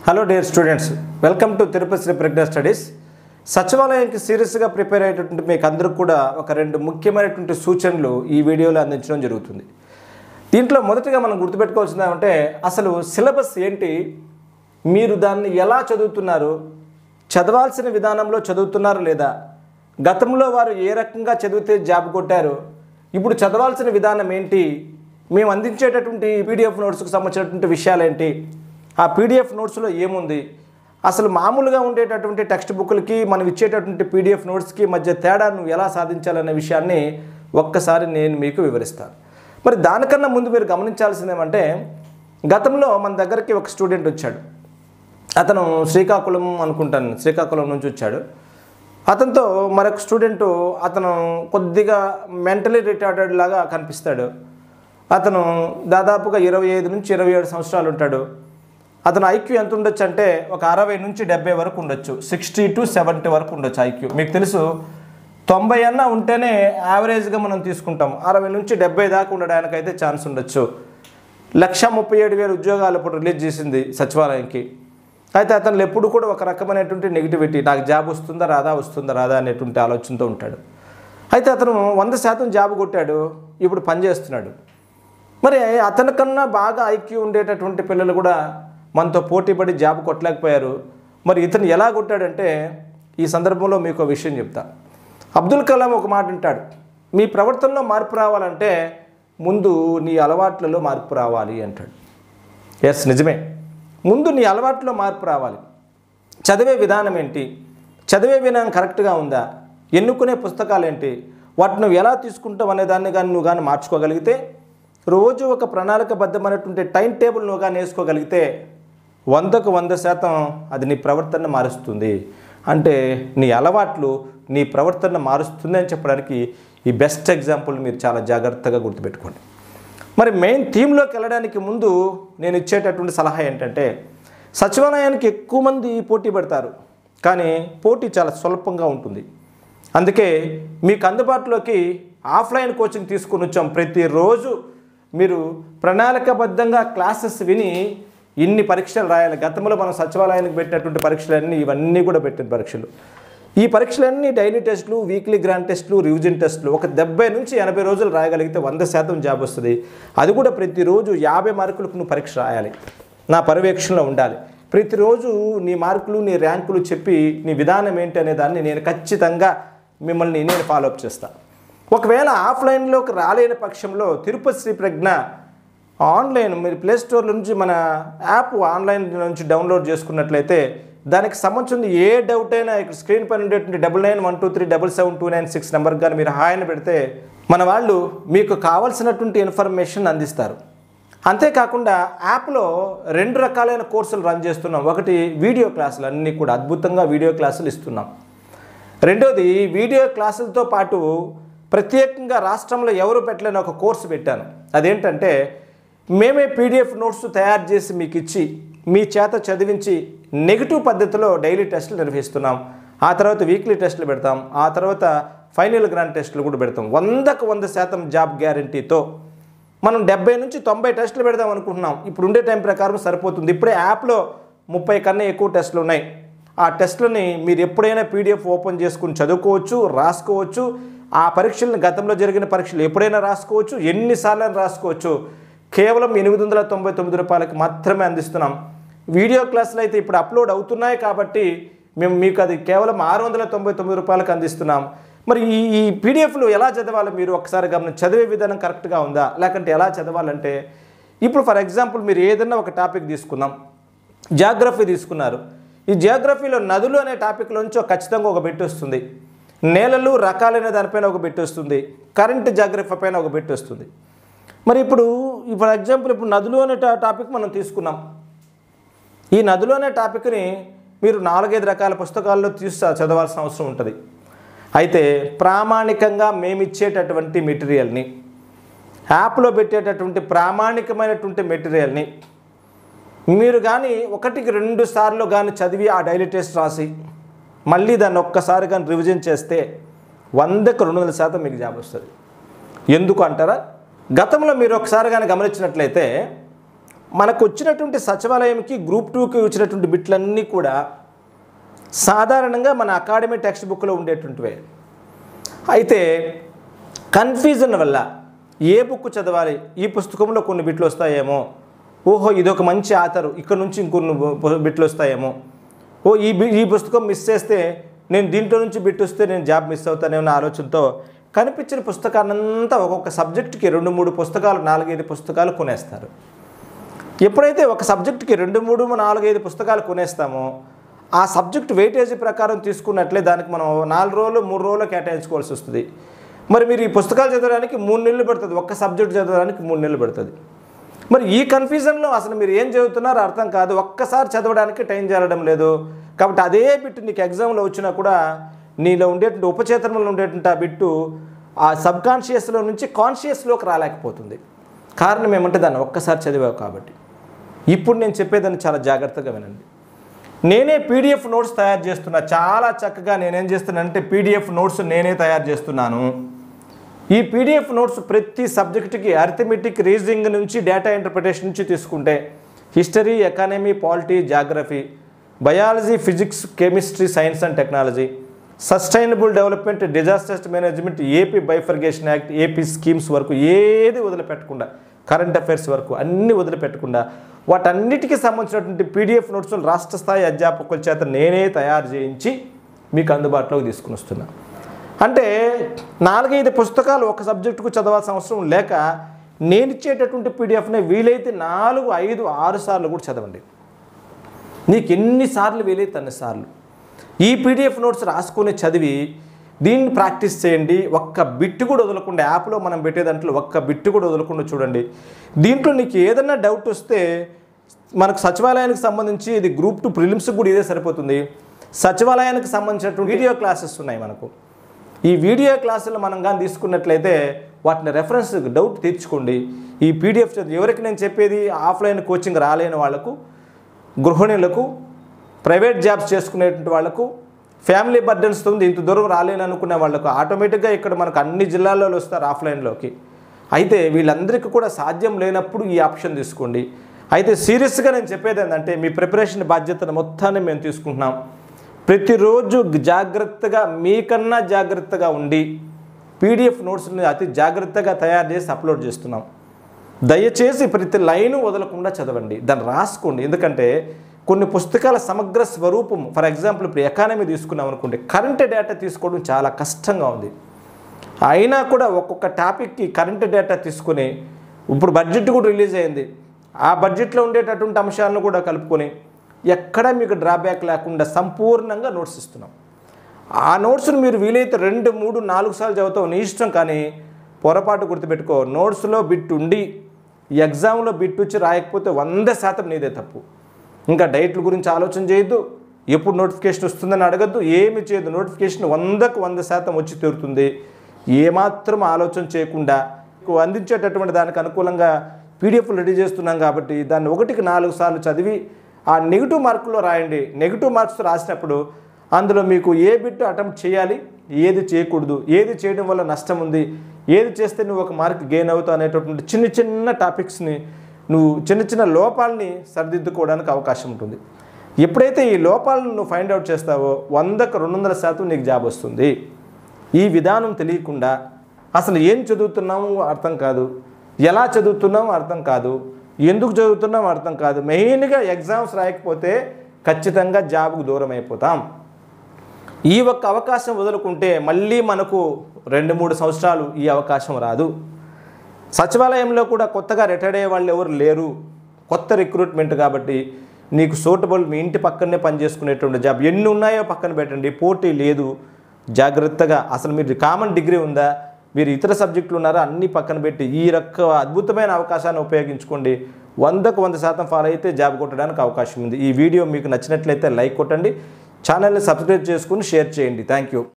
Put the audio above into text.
hello dear students welcome to Tirupati Sri Prajna studies సచివాలయానికి సీరియస్గా prepare అయ్యేటటువంటి మీకు అందరికి కూడా ఒక రెండు ముఖ్యమైనటువంటి సూచనలు ఈ వీడియోలో అందించడం జరుగుతుంది దీంట్లో మొదటగా మనం గుర్తుపెట్టుకోవాల్సింది ఏమంటే అసలు సిలబస్ ఏంటి మీరు దాన్ని ఎలా చదువుతున్నారు చదవాల్సిన విధానంలో చదువుతున్నారు లేదా గతంలో వారు ఏ రకంగా చదివితే జాబ్ కొట్టారు ఇప్పుడు చదవాల్సిన విధానం ఏంటి మేము అందించేటటువంటి పీడిఎఫ్ నోట్స్కి సంబంధించినటువంటి విషయాలు ఏంటి ఆ పీడిఎఫ్ నోట్స్లో ఏముంది అసలు మామూలుగా ఉండేటటువంటి టెక్స్ట్ బుక్లకి మనం ఇచ్చేటటువంటి పీడిఎఫ్ నోట్స్కి మధ్య తేడా నువ్వు ఎలా సాధించాలనే విషయాన్ని ఒక్కసారి నేను మీకు వివరిస్తాను మరి దానికన్నా ముందు మీరు గమనించాల్సింది ఏమంటే గతంలో మన దగ్గరికి ఒక స్టూడెంట్ వచ్చాడు అతను శ్రీకాకుళం అనుకుంటాను శ్రీకాకుళం నుంచి వచ్చాడు అతనితో మరొక స్టూడెంట్ అతను కొద్దిగా మెంటలీ రిటార్డెడ్ లాగా కనిపిస్తాడు అతను దాదాపుగా ఇరవై ఐదు నుంచి ఇరవై ఏడు సంవత్సరాలు ఉంటాడు అతను ఐక్యూ ఎంత ఉండొచ్చు అంటే ఒక అరవై నుంచి డెబ్బై వరకు ఉండొచ్చు సిక్స్టీ టు సెవెంటీ వరకు ఉండొచ్చు ఐక్యూ మీకు తెలుసు తొంభై అన్న ఉంటేనే యావరేజ్గా మనం తీసుకుంటాం అరవై నుంచి డెబ్బై దాకా ఉండడానికైతే ఛాన్స్ ఉండొచ్చు లక్ష ముప్పై ఏడు వేల ఉద్యోగాలు ఇప్పుడు రిలీజ్ చేసింది సచివాలయంకి అయితే అతను ఎప్పుడు కూడా ఒక రకమైనటువంటి నెగిటివిటీ నాకు జాబ్ వస్తుందా రాదా వస్తుందా రాదా అనేటువంటి ఆలోచనతో ఉంటాడు అయితే అతను వంద శాతం జాబ్ కొట్టాడు ఇప్పుడు పని చేస్తున్నాడు మరి అతనికన్నా బాగా ఐక్యూ ఉండేటటువంటి పిల్లలు కూడా మనతో పోటీపడి జాబ్ కొట్టలేకపోయారు మరి ఇతను ఎలా కొట్టాడంటే ఈ సందర్భంలో మీకు ఒక విషయం చెప్తా అబ్దుల్ కలాం ఒక మాట అంటాడు మీ ప్రవర్తనలో మార్పు రావాలంటే ముందు నీ అలవాట్లలో మార్పు రావాలి అంటాడు ఎస్ నిజమే ముందు నీ అలవాట్లో మార్పు రావాలి చదివే విధానం ఏంటి చదివే విధానం కరెక్ట్గా ఉందా ఎన్నుకునే పుస్తకాలు ఏంటి వాటిని నువ్వు ఎలా తీసుకుంటావు అనే దాన్ని కానీ నువ్వు కానీ మార్చుకోగలిగితే రోజు ఒక ప్రణాళికబద్ధమైనటువంటి టైం టేబుల్ నువ్వు కానీ వేసుకోగలిగితే వందకు వంద శాతం అది నీ ప్రవర్తన మారుస్తుంది అంటే నీ అలవాట్లు నీ ప్రవర్తన మారుస్తుంది అని చెప్పడానికి ఈ బెస్ట్ ఎగ్జాంపుల్ మీరు చాలా జాగ్రత్తగా గుర్తుపెట్టుకోండి మరి మెయిన్ థీమ్లోకి వెళ్ళడానికి ముందు నేను ఇచ్చేటటువంటి సలహా ఏంటంటే సచివాలయానికి ఎక్కువ మంది పోటీ పెడతారు కానీ పోటీ చాలా స్వల్పంగా ఉంటుంది అందుకే మీకు అందుబాటులోకి ఆఫ్లైన్ కోచింగ్ తీసుకుని వచ్చాం ప్రతిరోజు మీరు ప్రణాళికబద్ధంగా క్లాసెస్ విని ఇన్ని పరీక్షలు రాయాలి గతంలో మనం సచివాలయానికి పెట్టినటువంటి పరీక్షలన్నీ ఇవన్నీ కూడా పెట్టిన పరీక్షలు ఈ పరీక్షలన్నీ డైలీ టెస్టులు వీక్లీ గ్రాండ్ టెస్టులు రివిజన్ టెస్టులు ఒక డెబ్బై నుంచి ఎనభై రోజులు రాయగలిగితే వంద శాతం జాబ్ వస్తుంది అది కూడా ప్రతిరోజు యాభై మార్కులకు నువ్వు పరీక్ష రాయాలి నా పర్యవేక్షణలో ఉండాలి ప్రతిరోజు నీ మార్కులు నీ ర్యాంకులు చెప్పి నీ విధానం ఏంటి అనే దాన్ని నేను ఖచ్చితంగా మిమ్మల్ని నేను ఫాలోఅప్ చేస్తాను ఒకవేళ ఆఫ్లైన్లోకి రాలేని పక్షంలో తిరుపతి శ్రీ ప్రజ్ఞ ఆన్లైన్ మీరు ప్లే స్టోర్ నుంచి మన యాప్ ఆన్లైన్ నుంచి డౌన్లోడ్ చేసుకున్నట్లయితే దానికి సంబంధించిన ఏ డౌట్ అయినా ఇక్కడ స్క్రీన్ పైన ఉండేటువంటి double nine one two three double seven two nine six నెంబర్కి కానీ మీరు హాయ్ అని పెడితే మన వాళ్ళు మీకు కావాల్సినటువంటి ఇన్ఫర్మేషన్ అందిస్తారు అంతేకాకుండా యాప్లో రెండు rకాలైన కోర్సులు రన్ చేస్తున్నాం ఒకటి వీడియో క్లాసులు అన్నీ కూడా అద్భుతంగా వీడియో క్లాసులు ఇస్తున్నాం రెండోది వీడియో క్లాసులతో పాటు ప్రత్యేకంగా రాష్ట్రంలో ఎవరు పెట్టలేని ఒక కోర్సు పెట్టాను అదేంటంటే మేమే పీడిఎఫ్ నోట్స్ తయారు చేసి మీకు ఇచ్చి మీ చేత చదివించి నెగిటివ్ పద్ధతిలో డైలీ టెస్టులు నిర్వహిస్తున్నాం ఆ తర్వాత వీక్లీ టెస్టులు పెడతాం ఆ తర్వాత ఫైనల్ గ్రాండ్ టెస్టులు కూడా పెడతాం వందకు వంద శాతం జాబ్ గ్యారంటీతో మనం డెబ్బై నుంచి తొంభై టెస్టులు పెడదాం అనుకుంటున్నాం ఇప్పుడు ఉండే టైం ప్రకారం సరిపోతుంది ఇప్పుడే యాప్లో ముప్పై కన్నా ఎక్కువ టెస్టులు ఉన్నాయి ఆ టెస్టులని మీరు ఎప్పుడైనా పీడిఎఫ్ ఓపెన్ చేసుకుని చదువుకోవచ్చు రాసుకోవచ్చు ఆ పరీక్షలను గతంలో జరిగిన పరీక్షలు ఎప్పుడైనా రాసుకోవచ్చు ఎన్నిసార్లు రాసుకోవచ్చు కేవలం ఎనిమిది వందల తొంభై తొమ్మిది రూపాయలకి మాత్రమే అందిస్తున్నాం వీడియో క్లాసులు అయితే ఇప్పుడు అప్లోడ్ అవుతున్నాయి కాబట్టి మేము మీకు అది కేవలం ఆరు వందల తొంభై తొమ్మిది రూపాయలకు అందిస్తున్నాం మరి ఈ ఈ పీడిఎఫ్లు ఎలా చదవాలి మీరు ఒకసారి గమనం చదివే విధానం కరెక్ట్గా ఉందా లేకంటే ఎలా చదవాలంటే ఇప్పుడు ఫర్ ఎగ్జాంపుల్ మీరు ఏదైనా ఒక టాపిక్ తీసుకుందాం జాగ్రఫీ తీసుకున్నారు ఈ జియోగ్రఫీలో నదులు అనే టాపిక్లోంచి ఖచ్చితంగా ఒక బిట్ వస్తుంది నేలలు రకాలైన దానిపైన ఒక బిట్ వస్తుంది కరెంట్ జాగ్రఫీ పైన ఒక బిట్ వస్తుంది మరి ఇప్పుడు ఫర్ ఎగ్జాంపుల్ ఇప్పుడు నదులు అనే టా- టాపిక్ మనం తీసుకున్నాం ఈ నదులు అనే టాపిక్ని మీరు నాలుగైదు రకాల పుస్తకాల్లో తీసి చదవాల్సిన అవసరం ఉంటుంది అయితే ప్రామాణికంగా మేము ఇచ్చేటటువంటి మెటీరియల్ని యాప్లో పెట్టేటటువంటి ప్రామాణికమైనటువంటి మెటీరియల్ని మీరు కానీ ఒకటికి రెండు సార్లు కానీ చదివి ఆ డైలీ టెస్ట్ రాసి మళ్ళీ దాన్ని ఒక్కసారి కానీ రివిజన్ చేస్తే వందకు రెండు వందల శాతం మీకు జాబ్ వస్తుంది ఎందుకు అంటారా గతంలో మీరు ఒకసారి కానీ గమనించినట్లయితే మనకు వచ్చినటువంటి సచివాలయంకి గ్రూప్ టూకి వచ్చినటువంటి బిట్లన్నీ కూడా సాధారణంగా మన అకాడమీ టెక్స్ట్ బుక్లో ఉండేటువంటివే అయితే కన్ఫ్యూజన్ వల్ల ఏ బుక్ చదవాలి ఈ పుస్తకంలో కొన్ని బిట్లు వస్తాయేమో ఓహో ఇదొక మంచి ఆథరు ఇక్కడ నుంచి ఇంకొన్ని బు- బిట్లు వస్తాయేమో ఓ ఈ బి- ఈ పుస్తకం మిస్ చేస్తే నేను దీంట్లో నుంచి బిట్ వస్తే నేను జాబ్ మిస్ అవుతానేమో ఆలోచనతో కనిపించిన పుస్తకాన్నంతా ఒక్కొక్క సబ్జెక్టుకి రెండు మూడు పుస్తకాలు నాలుగైదు పుస్తకాలు కొనేస్తారు ఎప్పుడైతే ఒక సబ్జెక్టుకి రెండు మూడు నాలుగైదు పుస్తకాలు కొనేస్తామో ఆ సబ్జెక్ట్ వెయిటేజ్ ప్రకారం తీసుకున్నట్లే దానికి మనం నాలుగు రోజులు మూడు రోజులు కేటాయించుకోవాల్సి వస్తుంది మరి మీరు ఈ పుస్తకాలు చదవడానికి మూడు నెలలు పడుతుంది ఒక్క సబ్జెక్ట్ చదవడానికి మూడు నెలలు పడుతుంది మరి ఈ కన్ఫ్యూజన్లో అసలు మీరు ఏం చదువుతున్నారో అర్థం కాదు ఒక్కసారి చదవడానికి టైం చేరడం లేదు కాబట్టి అదే బిట్టు నీకు ఎగ్జామ్లో వచ్చినా కూడా నీలో ఉండేటువంటి ఉపచేతనంలో ఉండేటువంటి ఆ బిట్టు ఆ సబ్ కాన్షియస్లో నుంచి కాన్షియస్లోకి రాలేకపోతుంది కారణం ఏమంటే దాన్ని ఒక్కసారి చదివావు కాబట్టి ఇప్పుడు నేను చెప్పేదాన్ని చాలా జాగ్రత్తగా వినండి నేనే పీడిఎఫ్ నోట్స్ తయారు చేస్తున్నా చాలా చక్కగా నేనేం చేస్తున్నానంటే పీడిఎఫ్ నోట్స్ నేనే తయారు చేస్తున్నాను ఈ పీడిఎఫ్ నోట్స్ ప్రతి సబ్జెక్టుకి అర్థమెటిక్ రీజనింగ్ నుంచి డేటా ఇంటర్ప్రిటేషన్ నుంచి తీసుకుంటే history economy polity geography biology physics chemistry science and technology sustainable development disaster management AP bifurcation act AP schemes వరకు ఏది వదిలిపెట్టకుండా కరెంట్ అఫైర్స్ వరకు అన్ని వదిలిపెట్టకుండా వాటన్నిటికీ సంబంధించినటువంటి పీడిఎఫ్ నోట్స్ రాష్ట్ర స్థాయి అధ్యాపకుల చేత నేనే తయారు చేయించి మీకు అందుబాటులోకి తీసుకుని వస్తున్నా అంటే నాలుగైదు పుస్తకాలు ఒక సబ్జెక్టుకు చదవాల్సిన అవసరం లేక నేను ఇచ్చేటటువంటి పీడిఎఫ్ని వీలైతే నాలుగు ఐదు ఆరు సార్లు కూడా చదవండి నీకు ఎన్నిసార్లు వీలైతే అన్నిసార్లు ఈ పీడిఎఫ్ నోట్స్ రాసుకొని చదివి దీన్ని ప్రాక్టీస్ చేయండి ఒక్క బిట్టు కూడా వదలకుండా యాప్లో మనం పెట్టే దాంట్లో ఒక్క బిట్టు కూడా వదలకుండా చూడండి దీంట్లో నీకు ఏదైనా డౌట్ వస్తే మనకు సచివాలయానికి సంబంధించి ఇది గ్రూప్ టూ ప్రిలిమ్స్కి కూడా ఇదే సరిపోతుంది సచివాలయానికి సంబంధించినటువంటి వీడియో క్లాసెస్ ఉన్నాయి మనకు ఈ వీడియో క్లాసులు మనం కానీ తీసుకున్నట్లయితే వాటిని రెఫరెన్స్ డౌట్ తీర్చుకోండి ఈ పీడిఎఫ్ చదివి ఎవరికి నేను చెప్పేది ఆఫ్లైన్ కోచింగ్ రాలేని వాళ్ళకు గృహిణులకు ప్రైవేట్ జాబ్స్ చేసుకునేటువంటి వాళ్ళకు ఫ్యామిలీ బర్డెన్స్తో ఉంది ఇంత దూరం రాలేను అనుకునే వాళ్ళకు ఆటోమేటిక్గా ఇక్కడ మనకు అన్ని జిల్లాల్లో వస్తారు ఆఫ్లైన్లోకి అయితే వీళ్ళందరికీ కూడా సాధ్యం లేనప్పుడు ఈ ఆప్షన్ తీసుకోండి అయితే సీరియస్గా నేను చెప్పేది ఏంటంటే మీ ప్రిపరేషన్ బాధ్యతను మొత్తాన్ని మేము తీసుకుంటున్నాం ప్రతిరోజు జాగ్రత్తగా మీకన్నా జాగ్రత్తగా ఉండి పీడిఎఫ్ నోట్స్ని అతి జాగ్రత్తగా తయారు చేసి అప్లోడ్ చేస్తున్నాం దయచేసి ప్రతి లైను వదలకుండా చదవండి దాన్ని రాసుకోండి ఎందుకంటే కొన్ని పుస్తకాల సమగ్ర స్వరూపం ఫర్ ఎగ్జాంపుల్ ఇప్పుడు ఎకానమీ తీసుకున్నాం అనుకోండి కరెంట్ డేటా తీసుకోవడం చాలా కష్టంగా ఉంది అయినా కూడా ఒక్కొక్క టాపిక్కి కరెంట్ డేటా తీసుకొని ఇప్పుడు బడ్జెట్ కూడా రిలీజ్ అయింది ఆ బడ్జెట్లో ఉండేటటువంటి అంశాలను కూడా కలుపుకొని ఎక్కడా మీకు డ్రాబ్యాక్ లేకుండా సంపూర్ణంగా నోట్స్ ఇస్తున్నాం ఆ నోట్స్ను మీరు వీలైతే రెండు మూడు నాలుగు సార్లు చదువుతావు నీ ఇష్టం కానీ పొరపాటు గుర్తుపెట్టుకో నోట్స్లో బిట్ ఉండి ఎగ్జామ్లో బిట్ వచ్చి రాయకపోతే వంద శాతం నీదే తప్పు ఇంకా డైట్ల గురించి ఆలోచన చేయొద్దు ఎప్పుడు నోటిఫికేషన్ వస్తుందని అడగద్దు ఏమి చేయదు నోటిఫికేషన్ వందకు వంద శాతం వచ్చి తీరుతుంది ఏమాత్రం ఆలోచన చేయకుండా మీకు అందించేటటువంటి దానికి అనుకూలంగా పీడిఎఫ్లు రెడీ చేస్తున్నాం కాబట్టి దాన్ని ఒకటికి నాలుగు సార్లు చదివి ఆ నెగిటివ్ మార్కులో రాయండి నెగిటివ్ మార్క్స్ రాసినప్పుడు అందులో మీకు ఏ బిట్ అటెంప్ట్ చేయాలి ఏది చేయకూడదు ఏది చేయడం వల్ల నష్టం ఉంది ఏది చేస్తే నువ్వు ఒక మార్క్ గెయిన్ అవుతావు అనేటటువంటి చిన్న చిన్న టాపిక్స్ని నువ్వు చిన్న చిన్న లోపాలని సరిదిద్దుకోవడానికి అవకాశం ఉంటుంది ఎప్పుడైతే ఈ లోపాలను నువ్వు ఫైండ్ అవుట్ చేస్తావో వందకు రెండు వందల శాతం నీకు జాబ్ వస్తుంది ఈ విధానం తెలియకుండా అసలు ఏం చదువుతున్నామో అర్థం కాదు ఎలా చదువుతున్నామో అర్థం కాదు ఎందుకు చదువుతున్నామో అర్థం కాదు మెయిన్గా ఎగ్జామ్స్ రాయకపోతే ఖచ్చితంగా జాబ్కు దూరం అయిపోతాం ఈ ఒక్క అవకాశం వదులుకుంటే మళ్ళీ మనకు రెండు మూడు సంవత్సరాలు ఈ అవకాశం రాదు సచివాలయంలో కూడా కొత్తగా రిటైర్డ్ అయ్యే వాళ్ళు ఎవరు లేరు కొత్త రిక్రూట్మెంట్ కాబట్టి నీకు సూటబుల్ మీ ఇంటి పక్కనే పనిచేసుకునేటువంటి జాబ్ ఎన్ని ఉన్నాయో పక్కన పెట్టండి పోటీ లేదు జాగ్రత్తగా అసలు మీరు కామన్ డిగ్రీ ఉందా మీరు ఇతర సబ్జెక్టులు ఉన్నారా అన్నీ పక్కన పెట్టి ఈ రక అద్భుతమైన అవకాశాన్ని ఉపయోగించుకోండి వందకు వంద శాతం ఫాలో అయితే జాబ్ కొట్టడానికి అవకాశం ఉంది ఈ వీడియో మీకు నచ్చినట్లయితే లైక్ కొట్టండి ఛానల్ని సబ్స్క్రైబ్ చేసుకుని షేర్ చేయండి థ్యాంక్ యూ